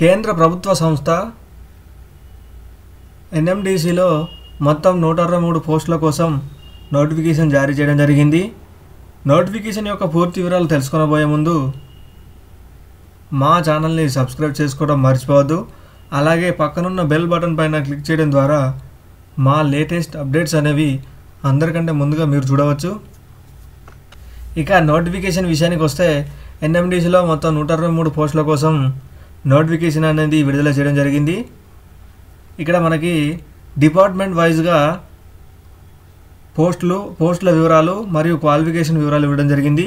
కేంద్ర ప్రభుత్వ సంస్థ ఎన్ఎండిసిలో మొత్తం నూట అరవై మూడు పోస్టుల కోసం నోటిఫికేషన్ జారీ చేయడం జరిగింది నోటిఫికేషన్ యొక్క పూర్తి వివరాలు తెలుసుకొనబోయే ముందు మా ఛానల్ని సబ్స్క్రైబ్ చేసుకోవడం మర్చిపోవద్దు అలాగే పక్కనున్న బెల్ బటన్ పైన క్లిక్ చేయడం ద్వారా మా లేటెస్ట్ అప్డేట్స్ అనేవి అందరికంటే ముందుగా మీరు చూడవచ్చు ఇక నోటిఫికేషన్ విషయానికి వస్తే ఎన్ఎండిసిలో మొత్తం నూట అరవై మూడు పోస్టుల కోసం నోటిఫికేషన్ అనేది విడుదల చేయడం జరిగింది ఇక్కడ మనకి డిపార్ట్మెంట్ వైజ్గా పోస్టులు పోస్టుల వివరాలు మరియు క్వాలిఫికేషన్ వివరాలు ఇవ్వడం జరిగింది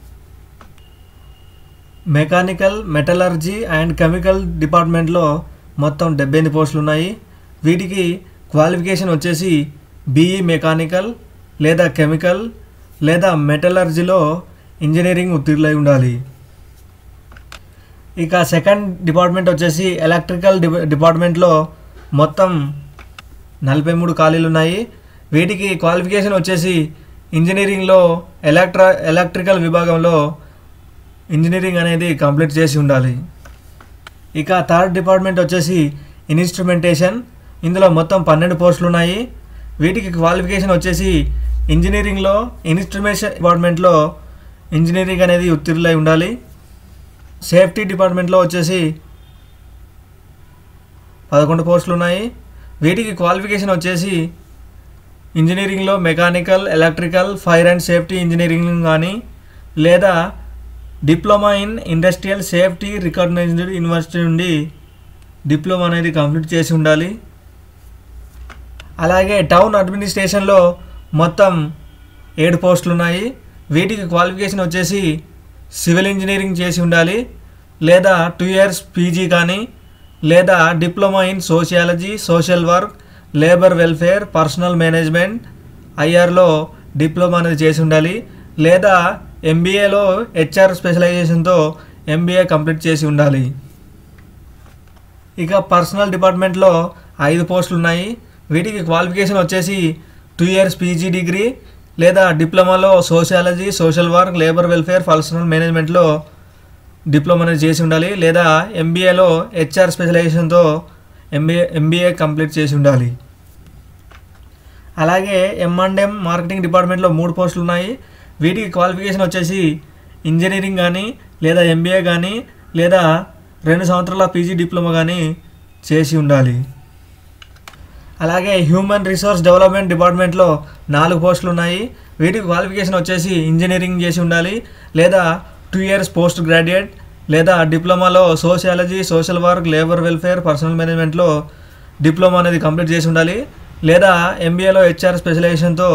మెకానికల్ మెటలర్జీ అండ్ కెమికల్ డిపార్ట్మెంట్లో మొత్తం డెబ్బై ఎనిమిది పోస్టులు ఉన్నాయి వీటికి క్వాలిఫికేషన్ వచ్చేసి బీఈ మెకానికల్ లేదా కెమికల్ లేదా మెటలర్జీలో ఇంజనీరింగ్ ఉత్తీర్ణులై ఉండాలి ఇక సెకండ్ డిపార్ట్మెంట్ వచ్చేసి ఎలక్ట్రికల్ డి డిపార్ట్మెంట్లో మొత్తం నలభై మూడు ఖాళీలు ఉన్నాయి వీటికి క్వాలిఫికేషన్ వచ్చేసి ఇంజనీరింగ్లో ఎలక్ట్రా ఎలక్ట్రికల్ విభాగంలో ఇంజనీరింగ్ అనేది కంప్లీట్ చేసి ఉండాలి ఇక థర్డ్ డిపార్ట్మెంట్ వచ్చేసి ఇన్స్ట్రుమెంటేషన్ ఇందులో మొత్తం పన్నెండు పోస్టులు ఉన్నాయి వీటికి క్వాలిఫికేషన్ వచ్చేసి ఇంజనీరింగ్లో ఇన్స్ట్రుమేషన్ డిపార్ట్మెంట్లో ఇంజనీరింగ్ అనేది ఉత్తీర్ణులై ఉండాలి సేఫ్టీ డిపార్ట్మెంట్లో వచ్చేసి పదకొండు పోస్టులు ఉన్నాయి వీటికి క్వాలిఫికేషన్ వచ్చేసి ఇంజనీరింగ్లో mechanical electrical fire and safety engineering కానీ లేదా diploma in industrial safety recognized university నుండి డిప్లొమా అనేది కంప్లీట్ చేసి ఉండాలి అలాగే టౌన్ అడ్మినిస్ట్రేషన్లో మొత్తం ఏడు పోస్టులు ఉన్నాయి వీటికి క్వాలిఫికేషన్ వచ్చేసి సివిల్ ఇంజనీరింగ్ చేసి ఉండాలి లేదా టూ ఇయర్స్ పీజీ కానీ లేదా diploma in sociology social work labour welfare personnel management ఐఆర్లో డిప్లొమా అనేది చేసి ఉండాలి లేదా ఎంబీఏలో హెచ్ఆర్ స్పెషలైజేషన్తో ఎంబీఏ కంప్లీట్ చేసి ఉండాలి ఇక పర్సనల్ డిపార్ట్మెంట్లో ఐదు పోస్టులు ఉన్నాయి వీటికి క్వాలిఫికేషన్ వచ్చేసి టూ ఇయర్స్ పీజీ డిగ్రీ లేదా డిప్లొమాలో sociology social work labour welfare personnel మేనేజ్మెంట్లో డిప్లొమా అనేది చేసి ఉండాలి లేదా ఎంబీఏలో హెచ్ఆర్ స్పెషలైజేషన్తో ఎంబీఏ ఎంబీఏ కంప్లీట్ చేసి ఉండాలి అలాగే ఎం అండ్ ఎం మార్కెటింగ్ డిపార్ట్మెంట్లో మూడు పోస్టులు ఉన్నాయి వీటికి క్వాలిఫికేషన్ వచ్చేసి ఇంజనీరింగ్ కానీ లేదా ఎంబీఏ కానీ లేదా రెండు సంవత్సరాల పీజీ డిప్లొమా కానీ చేసి ఉండాలి అలాగే హ్యూమన్ రిసోర్స్ డెవలప్మెంట్ డిపార్ట్మెంట్లో నాలుగు పోస్టులు ఉన్నాయి వీటికి క్వాలిఫికేషన్ వచ్చేసి ఇంజనీరింగ్ చేసి ఉండాలి లేదా టూ ఇయర్స్ పోస్ట్ గ్రాడ్యుయేట్ లేదా డిప్లొమాలో sociology social work labour welfare personnel మేనేజ్మెంట్లో డిప్లొమా అనేది కంప్లీట్ చేసి ఉండాలి లేదా ఎంబీఏలో హెచ్ఆర్ స్పెషలైజేషన్తో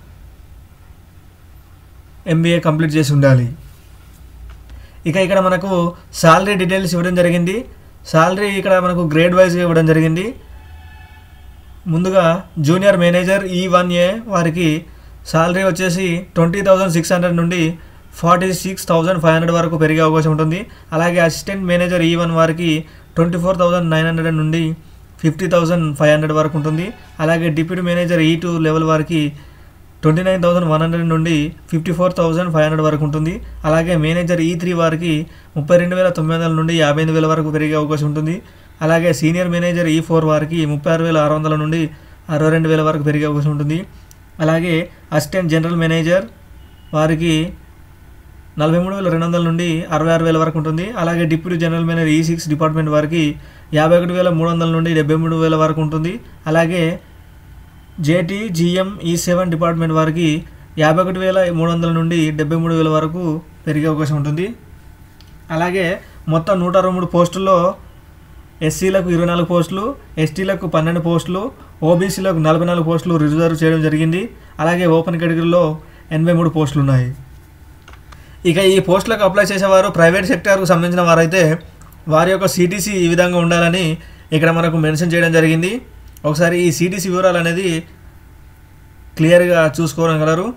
ఎంబీఏ కంప్లీట్ చేసి ఉండాలి ఇక ఇక్కడ మనకు శాలరీ డీటెయిల్స్ ఇవ్వడం జరిగింది శాలరీ ఇక్కడ మనకు గ్రేడ్ వైజ్గా ఇవ్వడం జరిగింది ముందుగా junior manager E one A వారికి శాలరీ వచ్చేసి ట్వంటీ థౌజండ్ సిక్స్ హండ్రెడ్ నుండి forty six thousand five hundred వరకు పెరిగే అవకాశం ఉంటుంది అలాగే అసిస్టెంట్ మేనేజర్ ఈ వన్ వారికి twenty four thousand nine hundred నుండి ఫిఫ్టీ థౌజండ్ ఫైవ్ హండ్రెడ్ వరకు ఉంటుంది అలాగే deputy manager E two level వారికి twenty nine thousand one hundred నుండి fifty four thousand five hundred వరకు ఉంటుంది అలాగే మేనేజర్ ఈ త్రీ వారికి ముప్పై రెండు వేల తొమ్మిది వందల నుండి యాభై ఎనిమిది వేల వరకు పెరిగే అవకాశం ఉంటుంది అలాగే సీనియర్ మేనేజర్ ఈ ఫోర్ వారికి ముప్పై ఆరు వేల ఆరు వందల నుండి అరవై రెండు వేల వరకు పెరిగే అవకాశం ఉంటుంది అలాగే అసిస్టెంట్ జనరల్ మేనేజర్ వారికి నలభై మూడు వేల రెండు వందల నుండి అరవై ఆరు వేల వరకు ఉంటుంది అలాగే deputy general manager E six department వారికి యాభై ఒకటి వేల మూడు వందల నుండి డెబ్బై మూడు వేల వరకు ఉంటుంది అలాగే JT GM E seven department వారికి యాభై ఒకటి వేల మూడు వందల నుండి డెబ్బై మూడు వేల వరకు పెరిగే అవకాశం ఉంటుంది అలాగే మొత్తం నూట అరవై మూడు పోస్టుల్లో ఎస్సీలకు ఇరవై నాలుగు పోస్టులు ఎస్టీలకు పన్నెండు పోస్టులు ఓబీసీలకు నలభై నాలుగు పోస్టులు రిజర్వ్ చేయడం జరిగింది అలాగే ఓపెన్ కేటగిరీలో ఎనభై మూడు పోస్టులు ఉన్నాయి ఇక ఈ పోస్టులకు అప్లై చేసేవారు ప్రైవేట్ సెక్టార్కు సంబంధించిన వారైతే వారి యొక్క సిటీసీ ఈ విధంగా ఉండాలని ఇక్కడ మనకు మెన్షన్ చేయడం జరిగింది ఒకసారి ఈ సిటీసీ వివరాలు అనేది క్లియర్గా చూసుకోగలరు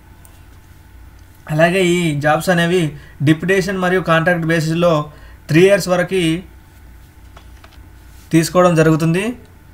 అలాగే ఈ జాబ్స్ అనేవి డిప్యుటేషన్ మరియు కాంట్రాక్ట్ బేసిస్లో త్రీ ఇయర్స్ వరకు తీసుకోవడం జరుగుతుంది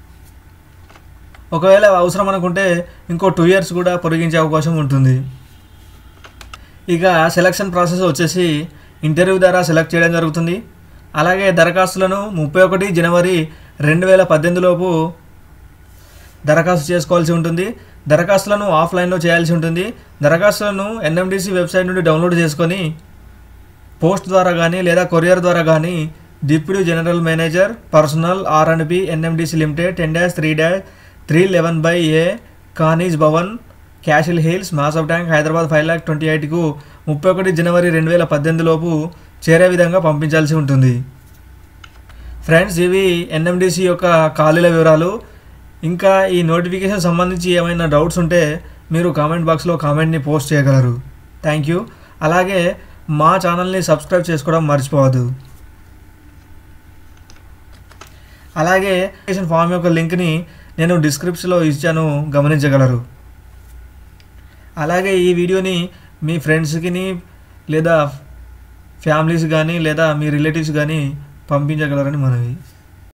ఒకవేళ అవసరం అనుకుంటే ఇంకో టూ ఇయర్స్ కూడా పొడిగించే అవకాశం ఉంటుంది ఇక సెలక్షన్ ప్రాసెస్ వచ్చేసి ఇంటర్వ్యూ ద్వారా సెలెక్ట్ చేయడం జరుగుతుంది అలాగే దరఖాస్తులను ముప్పై ఒకటి జనవరి రెండు వేల పద్దెనిమిదిలోపు దరఖాస్తు చేసుకోవాల్సి ఉంటుంది దరఖాస్తులను ఆఫ్లైన్లో చేయాల్సి ఉంటుంది దరఖాస్తులను ఎన్ఎండిసి వెబ్సైట్ నుండి డౌన్లోడ్ చేసుకొని పోస్ట్ ద్వారా కానీ లేదా కొరియర్ ద్వారా కానీ deputy general manager personnel R and B NMDC limited ten dash three dash three eleven by A Khanij Bhavan castle hills Masab tank Hyderabad five lakh twenty ఎయిట్కు ముప్పై ఒకటి జనవరి రెండు వేల పద్దెనిమిది లోపు చేరే విధంగా పంపించాల్సి ఉంటుంది ఫ్రెండ్స్ ఇవి ఎన్ఎండిసి యొక్క ఖాళీల వివరాలు ఇంకా ఈ నోటిఫికేషన్ సంబంధించి ఏమైనా డౌట్స్ ఉంటే మీరు కామెంట్ బాక్స్లో కామెంట్ని పోస్ట్ చేయగలరు థ్యాంక్ యూ అలాగే మా ఛానల్ని సబ్స్క్రైబ్ చేసుకోవడం మర్చిపోవద్దు అలాగే అప్లికేషన్ ఫామ్ యొక్క లింక్ని నేను డిస్క్రిప్షన్లో ఇచ్చాను గమనించగలరు అలాగే ఈ వీడియోని మీ ఫ్రెండ్స్కి లేదా ఫ్యామిలీస్ కానీ లేదా మీ రిలేటివ్స్ కానీ పంపించగలరని మనవి